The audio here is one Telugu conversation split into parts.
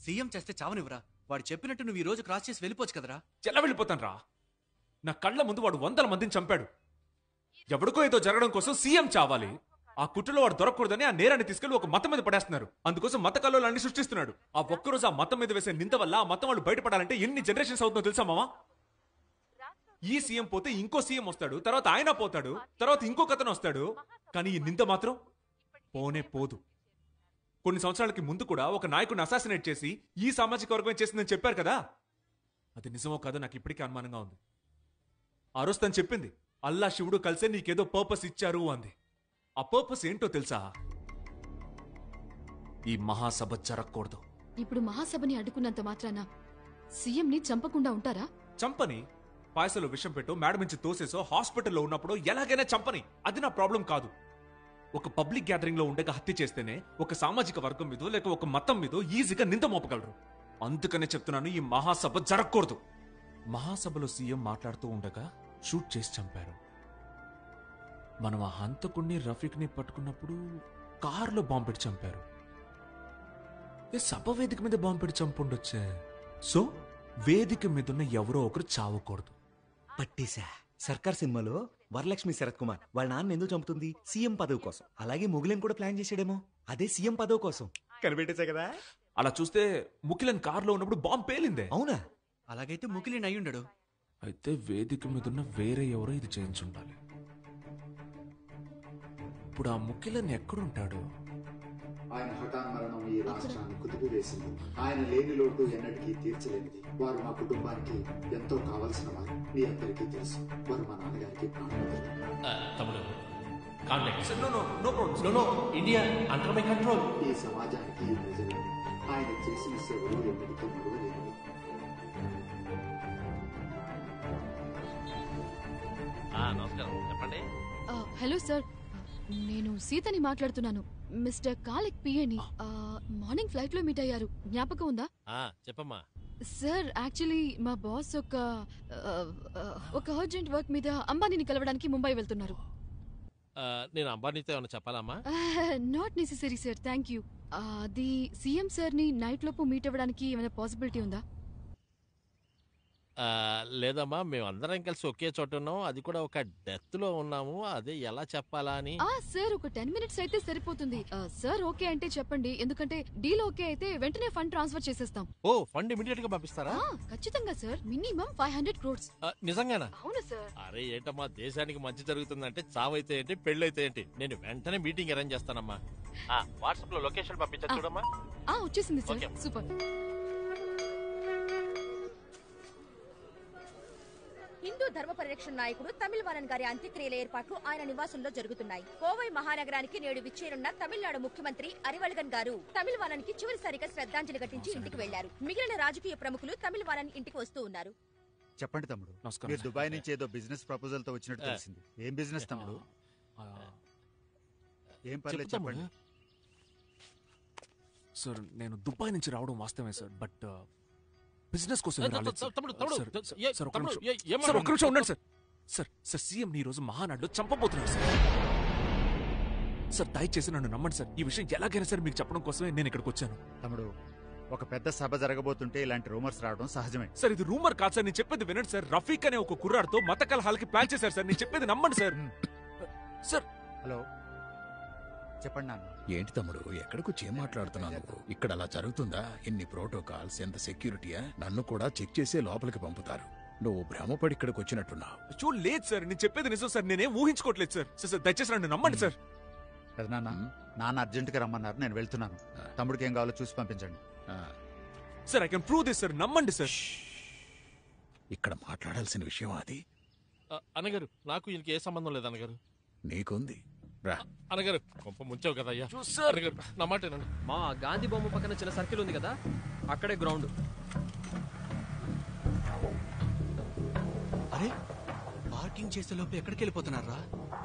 సీఎం చేస్తే చావనివ్వరా వాడు చెప్పినట్టు నువ్వు ఈ రోజు క్రాస్ చేసి వెళ్ళిపోవచ్చు కదరా ఎలా వెళ్ళిపోతాను రా నా కళ్ళ ముందు వాడు వందల మందిని చంపాడు ఎవడికో ఏదో జరగడం కోసం సీఎం చావాలి ఆ కుట్రలో వాడు దొరకకూడదని ఆ నేరాన్ని తీసుకెళ్లి ఒక మతం మీద పడేస్తున్నారు అందుకోసం మత కల్లోలాన్ని సృష్టిస్తున్నాడు ఆ ఒక్కరోజు ఆ మతం మీద వేసే నింద వల్ల ఆ మతం వాళ్ళు బయటపడాలంటే ఎన్ని జనరేషన్స్ అవుతుందో తెలుసా మామా ఈ సీఎం పోతే ఇంకో సీఎం వస్తాడు తర్వాత ఆయన పోతాడు తర్వాత ఇంకొక అతను వస్తాడు కానీ ఈ నింద మాత్రం పోనే పోదు కొన్ని సంవత్సరాలకి ముందు కూడా ఒక నాయకుడిని అసాసినేట్ చేసి ఈ సామాజిక వర్గమే చేసిందని చెప్పారు కదా అది నిజమో కాదో నాకు ఇప్పటికీ అనుమానంగా ఉంది ఆ రోజు తను చెప్పింది అల్లా శివుడు కలిసే నీకేదో పర్పస్ ఇచ్చారు అంది ఆ పర్పస్ ఏంటో తెలుసా ఈ మహాసభ జరగకూడదు ఇప్పుడు మహాసభని అడ్డుకున్నంత మాత్రాన సీఎంని చంపకుండా ఉంటారా చంపని పాయసలో విషం పెట్టో మేడం నుంచి తోసేసో హాస్పిటల్లో ఉన్నప్పుడు ఎలాగైనా చంపని అది నా ప్రాబ్లం కాదు ఒక పబ్లిక్ గ్యాదరింగ్ లో ఉండగా హత్య చేస్తేనే ఒక సామాజిక వర్గం మీదో లేక ఒక మతం మీదో ఈజీగా నింద మోపగలరు అందుకనే చెప్తున్నాను ఈ మహాసభ జరగకూడదు మహాసభలో సీఎం మాట్లాడుతూ ఉండగా షూట్ చేసి చంపారు మనం ఆ హంతకుణ్ణి రఫీక్ని పట్టుకున్నప్పుడు కారులో బాంబు పెట్టి చంపారు ఏ సభ వేదిక మీద బాంబు పెట్టి చంపుండొచ్చే సో వేదిక మీదున్న ఎవరో ఒకరు చావకూడదు పట్టేశా సర్కార్ సినిమాలో వరలక్ష్మి శరత్ కుమార్ వాళ్ళ నాన్న ఎందుకు చంపుతుంది సీఎం పదవి కోసం అలాగే ముగిలిని కూడా ప్లాన్ చేసాడేమో అదే సీఎం పదవి కోసం కనిపెట్టేశా కదా అలా చూస్తే ముఖిలన్ కారులో ఉన్నప్పుడు బాంబు పేలిందే అవునా అలాగైతే ముకిలిని అయి ఉండడు అయితే వేదిక మీద ఉన్న వేరే ఎవరో ఇది చేయించుండాలి ఇప్పుడు ఆ ముఖిలన్ ఎక్కడుంటాడు ఆయన హఠాన్ మరణం ఈ రాష్ట్రాన్ని కుదిపివేసింది ఆయన లేని లోటు ఎన్నటికీ తీర్చలేనిది వారు మా కుటుంబానికి ఎంతో కావలసిన వారు మీ అందరికీ తెలుసు వారు మా నాన్నగారికి ప్రాణవతులు తమ్ముడు contact no no no problem no no India under my control ఈ సమాజానికి ఈ ప్రజలు ఆయన చేసిన సేవలు ఎన్నటికీ మరువలేనివి నమస్కారం చెప్పండి ఆ, హలో సార్ నేను సీతని మాట్లాడుతున్నాను మిస్టర్ కాలిక్ పిఏని ఆ, మార్నింగ్ ఫ్లైట్ లో మీట్ అయ్యారు జ్ఞాపకం ఉందా ఆ, చెప్పమ్మా సార్ యాక్చువల్లీ మా బాస్ ఒక ఆ, ఆ, ఒక అర్జెంట్ వర్క్ మీద అంబానీని కలవడానికి ముంబై వెళ్తున్నారు ఆ, నేను అంబానీతో ఏమైనా చెప్పాలమ్మా not necessary sir thank you అది సీఎం సార్ ని నైట్ లోపు మీట్ అవ్వడానికి ఏమైనా పాసిబిలిటీ ఉందా ఆ, లేదమ్మా మేము అందరం కలిసి ఒకే చోట ఉన్నాం అది కూడా ఒక డెత్ లో ఉన్నాము అదే ఎలా చెప్పాలా అని ఆ సార్ ఒక టెన్ మినిట్స్ అయితే సరిపోతుంది ఆ, సార్ ఓకే అంటే చెప్పండి ఎందుకంటే డీల్ ఓకే అయితే వెంటనే ఫండ్ ట్రాన్స్ఫర్ చేసేస్తాం ఓ ఫండ్ ఇమీడియట్ గా పంపిస్తారా ఆ, ఖచ్చితంగా sir minimum five hundred crores ఆ, నిజంగానా అవును సార్ అరే ఏంటమ్మా దేశానికి మంచి జరుగుతుందంటే చావైతే ఏంటి పెళ్ళైతే ఏంటి నేను వెంటనే మీటింగ్ అరేంజ్ చేస్తానమ్మా వాట్సాప్ లో లొకేషన్ పంపించచ్చు చూడమ్మా ఆ వచ్చేసింది సార్ ఓకే. సూపర్ హిందూ ధర్మ పరిరక్షణ నాయకుడు తమిళవారన్ గారి అంత్యక్రియల ఏర్పాట్లు ఆయన నివాసంలో జరుగుతున్నాయి కోవై మహానగరానికి నేడు విచ్చేరున్న తమిళనాడు ముఖ్యమంత్రి అరివల్గన్ గారు తమిళవారన్ కి చివరిసారిగా శ్రద్ధాంజలి ఘటించి ఇంటికి వెళ్లారు మిగిలిన రాజకీయ ప్రముఖులు తమిళవారన్ ఇంటికి వస్తూ ఉన్నారు చెప్పండి తమ్ముడు నమస్కారం మీరు సార్. దుబాయ్ నుంచి ఏదో బిజినెస్ ప్రపోజల్ తో వచ్చినట్టు తెలిసింది ఏం బిజినెస్ తమ్ముడు ఆ, ఏం పర్లేదు చెప్పు తమ్ముడు. చెప్పండి సార్ నేను దుబాయ్ నుంచి రావడం వాస్తవమే సార్ బట్ బిజినెస్ కోసం ఏ, ఏం రాలేదు సార్. తమ్ముడు, తమ్ముడు, సార్, తమ్ముడు, సార్, ఏ, సార్, ఒక్క తమ్ముడు, నిమిషం. ఏ, ఏం సార్ ఒక్క నిమిషం ఉండండి మాట్లాడుతున్నావు? సార్ సార్ సార్ సీఎం ని ఈ రోజు మహానాడులో చంపబోతున్నారు సార్ సార్ దయచేసి నన్ను నమ్మండి సార్ ఈ విషయం ఎలాగైనా సరే మీకు చెప్పడం కోసమే నేను ఇక్కడికి వచ్చాను తమ్ముడు ఒక పెద్ద సభ జరగబోతుంటే ఇలాంటి రూమర్స్ రావడం సహజమే సార్ ఇది రూమర్ కాదు సార్ నేను చెప్పేది వినండి సార్ రఫీక్ అనే ఒక కుర్రాడితో మత కలహాలకి ప్లాన్ చేశారు సార్ నేను చెప్పేది నమ్మండి సార్ మ్. సార్ హలో చెప్పండి నాన్న ఏంటి తమ్ముడు ఎక్కడికొచ్చి ఏం మాట్లాడుతున్నావు నువ్వు ఇక్కడ అలా జరుగుతుందా ఎన్ని ప్రోటోకాల్స్ ఎంత సెక్యూరిటీయా నన్ను కూడా చెక్ చేసే లోపలికి పంపుతారు నువ్వు భ్రమపడి ఇక్కడికి వచ్చినట్టున్నావు చూ లేదు సార్ నేను చెప్పేది నిజం సార్ నేనేం ఊహించుకోవట్లేదు సార్ సార్ సార్ దయచేసి నన్ను నమ్మండి సార్ పెదనాన్న మ్. నాన్న అర్జెంట్ గా రమ్మన్నారు నేను వెళ్తున్నాను తమ్ముడికి ఏం కావాలో చూసి పంపించండి ఆ, sir I can prove this sir నమ్మండి సార్ ఇక్కడ మాట్లాడాల్సిన విషయం అది ఆ, అన్నగారు నాకు ఈయనకి ఏ సంబంధం లేదు అన్నగారు నీకుంది రా అన్నగారు కొంప ముంచావు కదా అయ్యా సార్ అన్నగారు నా మాట వినండి. మా గాంధీ బొమ్మ పక్కన చిన్న సర్కిల్ ఉంది కదా అక్కడే గ్రౌండ్ అరే పార్కింగ్ చేసే లోపు ఎక్కడికి వెళ్ళిపోతున్నారా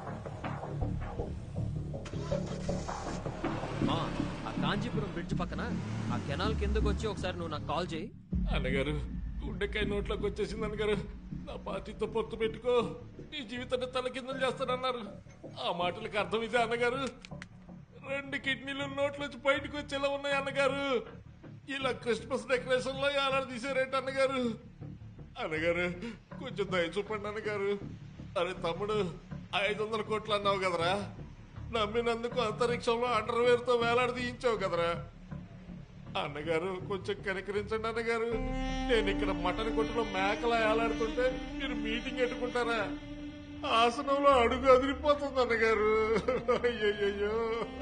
మా ఆ కాంచీపురం బ్రిడ్జ్ పక్కన ఆ కెనాల్ కిందకు వచ్చి ఒకసారి నువ్వు నాకు కాల్ చేయి అన్నగారు గుండెకాయ నోట్లోకి వచ్చేసింది అన్నగారు నా పార్టీతో పొత్తు పెట్టుకో నీ జీవితాన్ని తలకిందులు చేస్తానన్నారు ఆ మాటలకు అర్థం ఇదే అన్నగారు రెండు కిడ్నీలు నోట్లోంచి బయటకు వచ్చేలా ఉన్నాయి అన్నగారు ఇలా క్రిస్మస్ డెకరేషన్ లో ఎలా తీసారేంటి అన్నగారు అన్నగారు కొంచెం దయ చూపండి అన్నగారు అరే తమ్ముడు ఐదు వందల కోట్లు అన్నావు కదరా నమ్మినందుకు అంతరిక్షంలో అండర్వేర్ తో వేలాడి తీయించావు కదరా అన్నగారు కొంచెం కనికరించండి అన్నగారు నేను ఇక్కడ మటన్ కొట్టులో మేకలా వేలాడుతుంటే మీరు మీటింగ్ పెట్టుకుంటారా ఆసనంలో అడుగు అదిరిపోతుంది అన్నగారు అయ్యయ్యో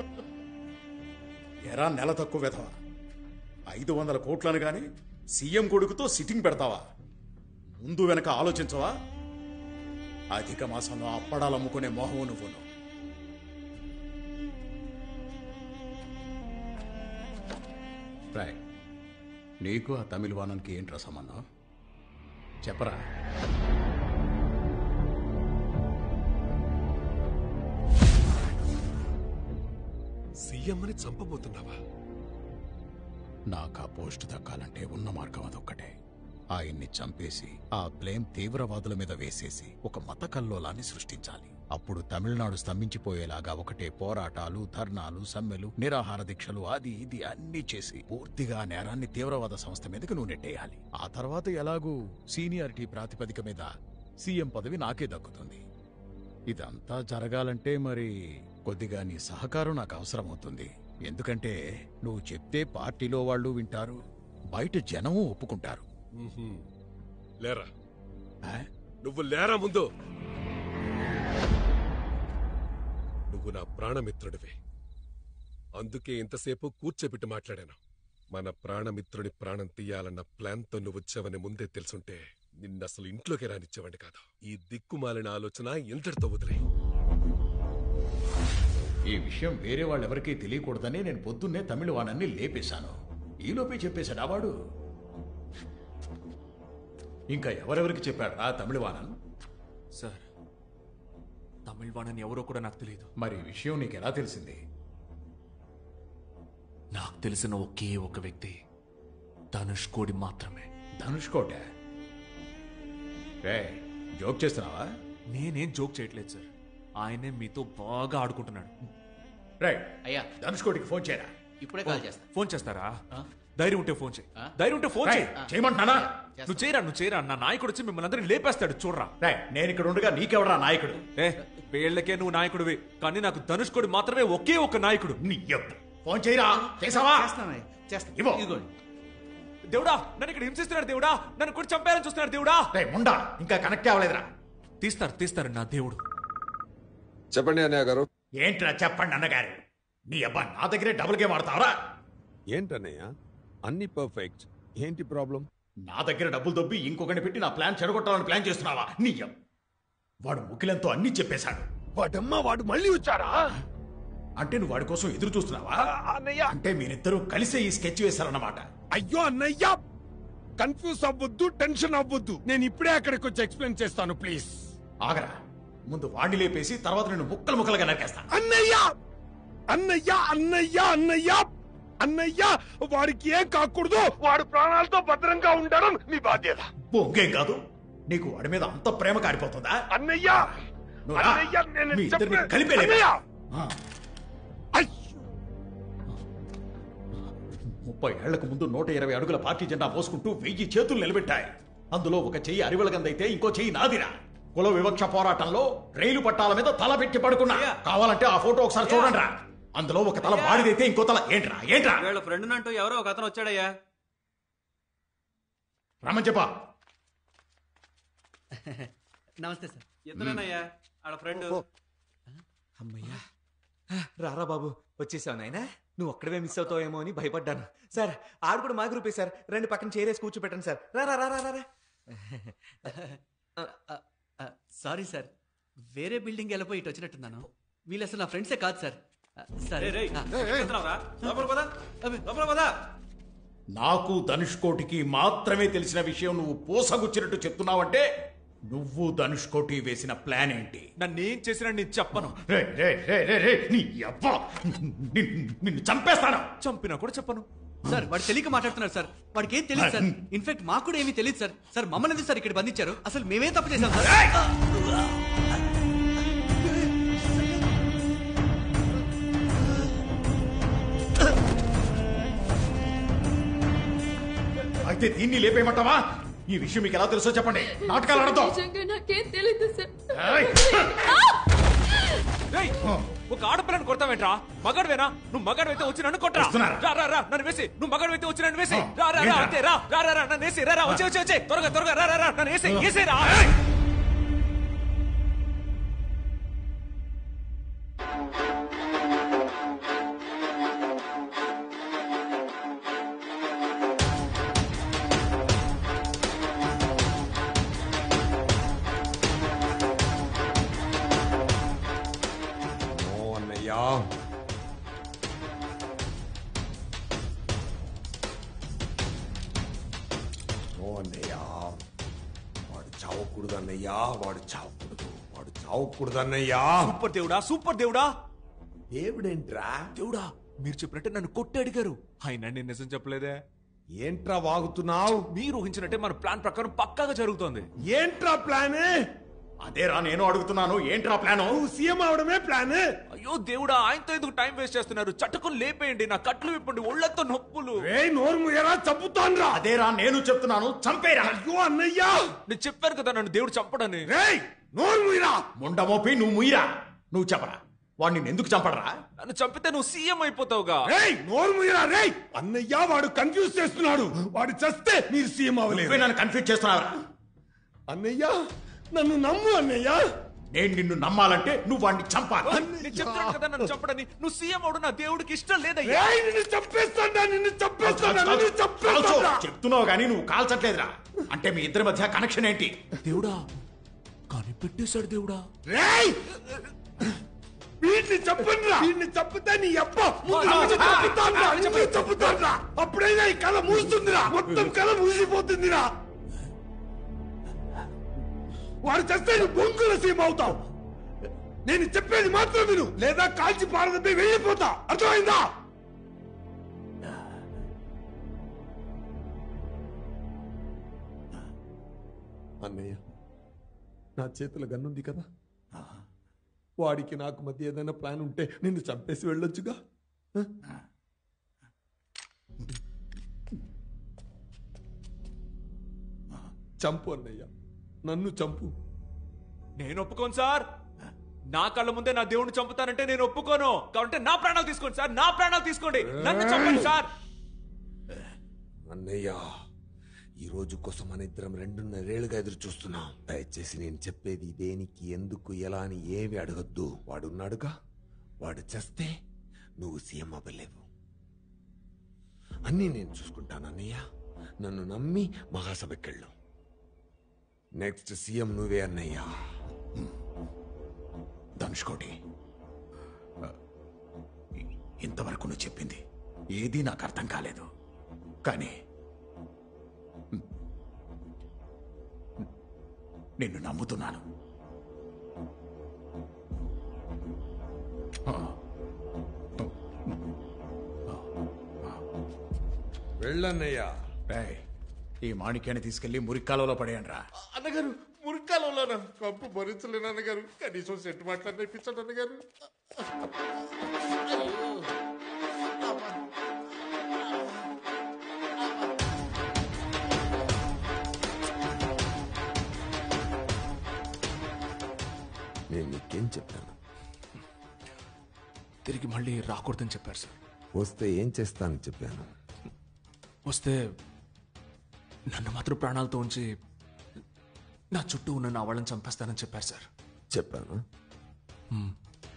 ఎరా నెల తక్కువ వెధవ ఐదు వందల కోట్లను గాని సీఎం కొడుకుతో సిట్టింగ్ పెడతావా ముందు వెనక ఆలోచించవా అధిక మాసంలో అప్పడాలు అమ్ముకునే మోహం నువ్వును రాయ్ నీకు ఆ తమిళ వానానికి ఏంట్రా సంబంధం చెప్పరా సీఎంని చంపబోతున్నావా నాకు ఆ పోస్ట్ దక్కాలంటే ఉన్న మార్గం అదొక్కటే ఆయన్ని చంపేసి ఆ బ్లేమ్ తీవ్రవాదుల మీద వేసేసి ఒక మత కల్లోలాన్ని సృష్టించాలి అప్పుడు తమిళనాడు స్తంభించిపోయేలాగా ఒకటే పోరాటాలు ధర్నాలు సమ్మెలు నిరాహార దీక్షలు అది ఇది అన్నీ చేసి పూర్తిగా ఆ నేరాన్ని తీవ్రవాద సంస్థ మీదకి నువ్వు నెట్టేయాలి ఆ తర్వాత ఎలాగూ సీనియారిటీ ప్రాతిపదిక మీద సీఎం పదవి నాకే దక్కుతుంది ఇదంతా జరగాలంటే మరి కొద్దిగా నీ సహకారం నాకు అవసరమవుతుంది ఎందుకంటే నువ్వు చెప్తే పార్టీలో వాళ్ళు వింటారు బయట జనము ఒప్పుకుంటారు మ్మ్హ్మ్. లేరా నువ్వు లేరా ముందు నువ్వు నా ప్రాణమిత్రుడివి అందుకే ఇంతసేపు కూర్చోబెట్టి మాట్లాడాను మన ప్రాణమిత్రుడి ప్రాణం తీయాలన్న ప్లాన్తో నువ్వు వచ్చావని ముందే తెలుసుంటే నిన్న అసలు ఇంట్లోకి రానిచ్చేవాడిని కాదు ఈ దిక్కుమాలిన ఆలోచన ఇంతటితో వదిలే ఈ విషయం వేరే వాళ్ళెవరికీ తెలియకూడదని నేను పొద్దున్నే తమిళ వాణాన్ని లేపేశాను ఈలోపే చెప్పేశాడు ఆ వాడు ఇంకా ఎవరెవరికి చెప్పాడు రా తమిళ వాణన్ సార్ తమిళ్ వాణని ఎవరో కూడా నాకు తెలియదు మరి ఈ విషయం నీకు ఎలా తెలిసింది నాకు తెలిసిన ఒకే ఒక వ్యక్తి ధనుష్ కోడి మాత్రమే ధనుష్ కోట రే జోక్ చేస్తున్నావా నేనేం జోక్ చేయట్లేదు సార్ ఆయనే మీతో బాగా ఆడుకుంటున్నాడు రైట్ అయ్యా ధనుష్ కోటికి ఫోన్ చేయరా ఇప్పుడే కాల్ చేస్తా ఫోన్ చేస్తారా ధైర్యం ఉంటే ఫోన్ చేయి ధైర్యం ఉంటే ఫోన్ చేయి రైట్, చేయమంటున్నానా నువ్వు చేయరా నువ్వు చేయరా నా నాయకుడు వచ్చి మిమ్మల్ని అందరినీ లేపేస్తాడు చూడరా రైట్ నేను ఇక్కడ ఉండగా నీకెవడరా నాయకుడు ఏ వీళ్ళకే నువ్వు నాయకుడివి కానీ నాకు ధనుష్ కోడి మాత్రమే ఒకే ఒక నాయకుడు నీ యబ్బ. ఫోన్ చేయరా చేసావా ఇవ్వు. దేవుడా నన్ను ఇక్కడ హింసిస్తున్నాడు దేవుడా నన్ను కూడా చంపాలని చూస్తున్నాడు దేవుడా రే ముండా ఇంకా కనెక్ట్ అవ్వలేదురా తీస్తారు తీస్తారు నా దేవుడు చెప్పండి అన్నయ్య గారు ఏంట్రా చెప్పండి అన్నగారు నీ అబ్బా నా దగ్గరే డబుల్ గేమ్ ఆడతావరా ఏంటన్నయ్య అన్ని పర్ఫెక్ట్ ఏంటి ప్రాబ్లం నా దగ్గర డబ్బులు దొబ్బి ఇంకొకటి పెట్టి నా ప్లాన్ చెడగొట్టాలని ప్లాన్ చేస్తున్నావా నీ అబ్బ. వాడు ముఖ్యులంతో అన్ని చెప్పేశాడు వాడమ్మ వాడు మళ్ళీ వచ్చారా అంటే నువ్వు వాడి కోసం ఎదురు చూస్తున్నావా అన్నయ్య అంటే మీరిద్దరూ కలిసే ఈ స్కెచ్ వేశారన్నమాట అయ్యో అన్నయ్య కన్ఫ్యూజ్ అవ్వద్దు టెన్షన్ అవ్వద్దు నేను ఇప్పుడే అక్కడికి వచ్చి ఎక్స్ప్లెయిన్ చేస్తాను ప్లీజ్ ఆగరా ముందు వాడిని లేపేసి తర్వాత నేను ముక్కలు ముక్కలుగా నరికేస్తాను అన్నయ్య అన్నయ్య అన్నయ్య అన్నయ్య అన్నయ్య వాడికి ఏం కాకూడదు వాడు ప్రాణాలతో భద్రంగా ఉండడం నీ బాధ్యత బొంగేం కాదు నీకు వాడి మీద అంత ప్రేమ కారిపోతుందా అన్నయ్య నువ్వు రా. అన్నయ్య నేను మీ ఇద్దరిని చెప్పే- కలిపే లేపే. అన్నయ్య! ఆ. ముప్పై ఏళ్లకు ముందు నూట ఇరవై అడుగుల పార్టీ జెండా మోసుకుంటూ వెయ్యి చేతులు నిలబెట్టాయి అందులో ఒక చెయ్యి అరివెలగందైతే ఇంకో చెయ్యి నాదిరా కుల వివక్ష పోరాటంలో రైలు పట్టాల మీద తల పెట్టి పడుకున్నా కావాలంటే ఆ ఫోటో ఒకసారి చూడండి అందులో ఒక తల బాడిదైతే ఇంకో తల ఏంట్రా ఏంట్రా వీళ్ళ ఫ్రెండ్ అంటూ ఎవరో ఒక అతను వచ్చాడయ్యా రమ్మని చెప్పా నమస్తే సార్ ఇతనేనయ్యా ఆడ ఫ్రెండ్ అమ్మయ్యా రారా బాబు వచ్చేసావు నాయనా నువ్వు ఒక్కడవే మిస్ అవుతావేమో అని భయపడ్డాను సార్ ఆడు కూడా మా గ్రూపే సార్ రెండు పక్కన చేరేసి కూర్చోపెట్టండి సార్ రా రా రా రా రా, రా సారీ సార్ వేరే బిల్డింగ్ వెళ్ళిపోయి ఇటు వచ్చినట్టున్నాను వీళ్ళు అసలు నా ఫ్రెండ్సే కాదు సార్ ఆ, సరే ఆ. నాకు ధనుష్ కోటికి మాత్రమే తెలిసిన విషయం నువ్వు పూసగుచ్చినట్టు చెప్తున్నావంటే నువ్వు ధనుష్ కోటి వేసిన ప్లాన్ ఏంటి నన్నేం చేసినా నేను చెప్పను రే రే రే రే రే నీ అబ్బా నిన్ను చంపేస్తాను చంపినా కూడా చెప్పను సార్ వాడు తెలియక మాట్లాడుతున్నారు సార్ వాడికి ఏం తెలియదు సార్ ఇన్ఫాక్ట్ మాకు కూడా ఏమీ తెలియదు సార్ సార్ మమ్మల్ని ఎందుకు సార్ ఇక్కడ బంధించారు అసలు మేమే తప్పు చేశాం సార్ అయితే దీన్ని లేపేయమంటావా ఈ విషయం మీకు ఎలా తెలుసో చెప్పండి నాటకాలు ఆడతాం నిజంగా నాకేం తెలీదు సార్ రేయ్, ఒక ఆడపిల్లని కొడతావేంట్రా మగాడువేనా నువ్వు మగాడు వచ్చి నన్ను కొట్టరా వస్తున్నారా? రా రా రా నన్ను వేసి నువ్వు మగాడు వచ్చి నన్ను వేసి ఆ, రా రా రా ఏంట్రా? అంతే రా రా రా రా నన్ను వేసి రా రా వచ్చే వచ్చే వచ్చే త్వరగా త్వరగా రా రా రా నన్ను వేసి వేసి రా ఓ అన్నయ్యా ఓ అన్నయ్యా వాడు చావకూడదు అన్నయ్యా వాడు చావకూడదు వాడు చావకూడదు అన్నయ్యా సూపర్ దేవుడా సూపర్ దేవుడా దేవుడేంట్రా దేవుడా మీరు చెప్పినట్టే నన్ను కొట్టి అడిగారు ఆయన నేను నిజం చెప్పలేదే ఏంట్రా వాగుతున్నావు మీరు ఊహించినట్టే మన ప్లాన్ ప్రకారం పక్కాగా జరుగుతోంది ఏంట్రా ప్లాన్ అదేరా నేను అడుగుతున్నాను ఏంట్రా ప్లాను సీఎం అవడమే ప్లాన్ అయ్యో దేవుడా ఆయనతో ఎందుకు టైం వేస్ట్ చేస్తున్నారు చట్టుకుని లేపేయండి నా కట్లు విప్పండి ఒళ్ళంతో నొప్పులు ఏ నోరు ముయ్యరా చంపుతాన్రా అదేరా నేను చెప్తున్నాను చంపేరా అయ్యో అన్నయ్యా నేను చెప్పాను కదా నన్ను దేవుడు చంపడని రేయ్ నోరు ముయ్యరా ముండమోపి నువ్వు ముయ్యరా నువ్వు చెప్పరా వాడు నిన్ను ఎందుకు చంపడరా నన్ను చంపితే నువ్వు సీఎం అయిపోతావుగా రేయ్ నోరు ముయ్యరా రేయ్ అన్నయ్య వాడు కన్ఫ్యూజ్ చేస్తున్నాడు వాడు చస్తే మీరు సీఎం నువ్వే అవ్వలేదు నన్ను కన్ఫ్యూజ్ చేస్తున్నావురా అన్నయ్య నన్ను నమ్ము అన్నయ్య నేను నిన్ను నమ్మాలంటే నువ్వు వాడిని చంపాలి నేను చెప్తున్నాను కదా నన్ను చంపడని నువ్వు సీఎం అవడం నా దేవుడికి ఇష్టం లేదయ్యా రేయ్ నిన్ను చంపేస్తాడా నిన్ను చంపేస్తాడా నిన్ను కాల్చు, చంపేస్తాడా చెప్తున్నావు కానీ నువ్వు కాల్చట్లేదురా అంటే మీ ఇద్దరి మధ్య కనెక్షన్ ఏంటి దేవుడా కానీ పెట్టేశాడు దేవుడా రేయ్ వీడిని చంపండిరా వీడిని చంపితే నీ అబ్బ ముందు నిన్ను చంపుతాన్రా నిన్ను చంపుతాన్రా అప్పుడైనా ఈ కళ మూస్తుందిరా మొత్తం కళ మూసిపోతుందిరా వాడు చస్తే నువ్వు బొంగుల సీమ అవుతావు నేను చెప్పేది మాత్రం విను లేదా కాల్చి పారదపై వెళ్ళిపోతా అర్థమైందా అన్నయ్య నా చేతుల గన్నుంది కదా వాడికి నాకు మధ్య ఏదైనా ప్లాన్ ఉంటే నిన్ను చంపేసి వెళ్ళొచ్చుగా ఆ? చంపు అన్నయ్య నన్ను చంపు నేను ఒప్పుకోను సార్ నా కళ్ళ ముందే నా దేవుడిని చంపుతానంటే నేను ఒప్పుకోను కాబట్టి నా ప్రాణాలు తీసుకోండి సార్ నా ప్రాణాలు తీసుకోండి నన్ను చంపండి సార్ అన్నయ్య ఈ రోజు కోసం మన ఇద్దరం రెండున్నరేళ్లుగా ఎదురు చూస్తున్నాం దయచేసి నేను చెప్పేది దేనికి ఎందుకు ఎలా అని ఏమి అడగొద్దు వాడున్నాడుగా వాడు చేస్తే నువ్వు సీఎం అవ్వలేవు అన్నీ నేను చూసుకుంటాను అన్నయ్య నన్ను నమ్మి మహాసభకెళ్ళు నెక్స్ట్ సీఎం నువ్వే అన్నయ్య ధనుష్కోటి ఇంతవరకు నువ్వు చెప్పింది ఏదీ నాకు అర్థం కాలేదు కానీ నిన్ను నమ్ముతున్నాను వెళ్ళన్నయ్యా రేయ్, ఈ మాణిక్యాన్ని తీసుకెళ్లి మురిక్కాలలో పడేయండి రా అన్నగారు మురికాలంలోనా కంపు భరించలేను అన్నగారు కనీసం సెట్ మాట్లాడి ఇప్పించండి అన్నగారు నేను నీకేం చెప్పాను తిరిగి మళ్ళీ రాకూడదని చెప్పారు సార్ వస్తే ఏం చేస్తానని చెప్పాను వస్తే నన్ను మాత్రం ప్రాణాలతో ఉంచి నా చుట్టూ ఉన్న నా వాళ్ళని చంపేస్తానని చెప్పారు సార్ చెప్పాను హ్మ్.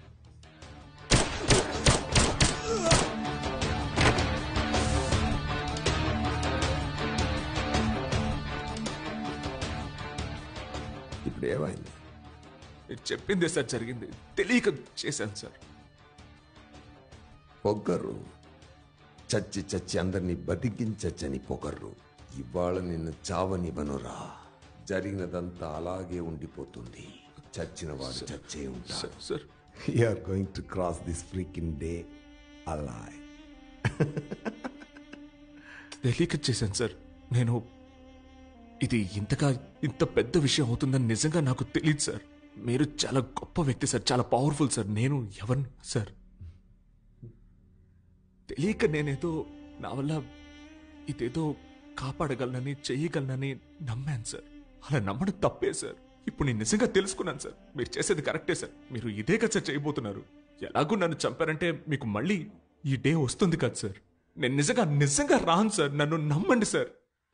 ఇప్పుడు ఏమైంది మీరు చెప్పిందే సార్ జరిగింది తెలియక చేశాను సార్ పొగరు చచ్చి చచ్చి అందరినీ బతికించచ్చని పొగర్రు ఇవాళ నిన్ను చావనివ్వనురా జరిగినదంతా అలాగే ఉండిపోతుంది చచ్చిన వాడు చచ్చే ఉంటాడు sir are going to cross this freaking day అలాయ్ తెలియక చేశాను సార్ నేను ఇది ఇంతగా ఇంత పెద్ద విషయం అవుతుందని నిజంగా నాకు తెలియదు సార్ మీరు చాలా గొప్ప వ్యక్తి సార్ చాలా పవర్ఫుల్ సార్ నేను ఎవరిని సార్ తెలియక నేనేదో నా వల్ల ఇదేదో కాపాడగలనని చెయ్యగలనని నమ్మాను సార్ అలా నమ్మడం తప్పే సార్ ఇప్పుడు నేను నిజంగా తెలుసుకున్నాను సార్ మీరు చేసేది కరెక్టే సార్ మీరు ఇదే కదా సార్ చేయబోతున్నారు ఎలాగూ నన్ను చంపారంటే మీకు మళ్ళీ ఈ డే వస్తుంది కదా సార్ నేను నిజంగా నిజంగా రాను సార్ నన్ను నమ్మండి సార్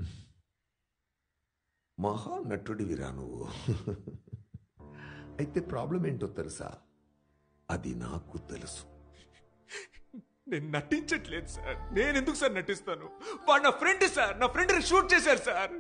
మహానటుడివిరా నువ్వు అయితే ప్రాబ్లం ఏంటో తెలుసా అది నాకు తెలుసు నేను నటించట్లేదు సార్ నేను ఎందుకు సార్ నటిస్తాను వాడు నా ఫ్రెండ్ సార్ నా ఫ్రెండ్ షూట్ చేశారు సార్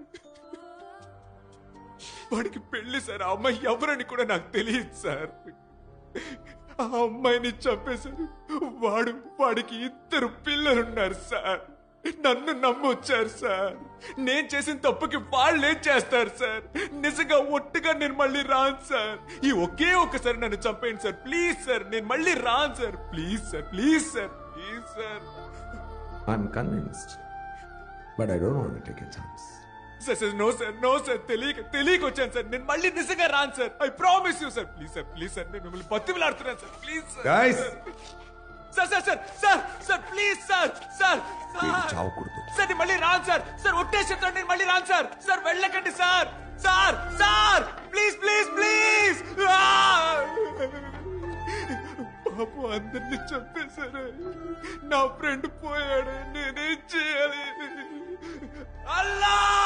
వాడికి పెళ్లి సార్ ఆ అమ్మాయి ఎవరని కూడా నాకు తెలియదు సార్ ఆ అమ్మాయిని చంపేశారు వాడు వాడికి ఇద్దరు పిల్లలున్నారు సార్ నన్ను నమ్మొచ్చారు సార్ నేను చేసిన తప్పుకి వాళ్ళు ఏం చేస్తారు సార్ నిజంగా ఒట్టుగా నేను మళ్ళీ రాను సార్ ఈ ఒకే ఒక్కసారి నన్ను చంపేయండి సార్ ప్లీజ్ సార్ నేను మళ్ళీ రాను sir please sir please sir please sir I'm convinced but I don't want take a chance sir sir no sir no sir తెలియక తెలియక వచ్చాను సార్ నేను మళ్ళీ నిజంగా రాను sir I promise you sir please sir please sir నేను మిమ్మల్ని బతిమిలాడుతున్నాను sir please sir Guys. Sir sir sir sir sir please sir sir వీడు సార్ చావకూడదు సార్ నేను మళ్ళీ రాను సార్ సార్ ఒట్టేసి చెప్తాను నేను మళ్ళీ రాను సార్ సార్ వెళ్ళకండి sir sir sir please please please పాపం అందరినీ చంపేశారు నా ఫ్రెండ్ పోయాడు నేనేం చేయాలి అల్లా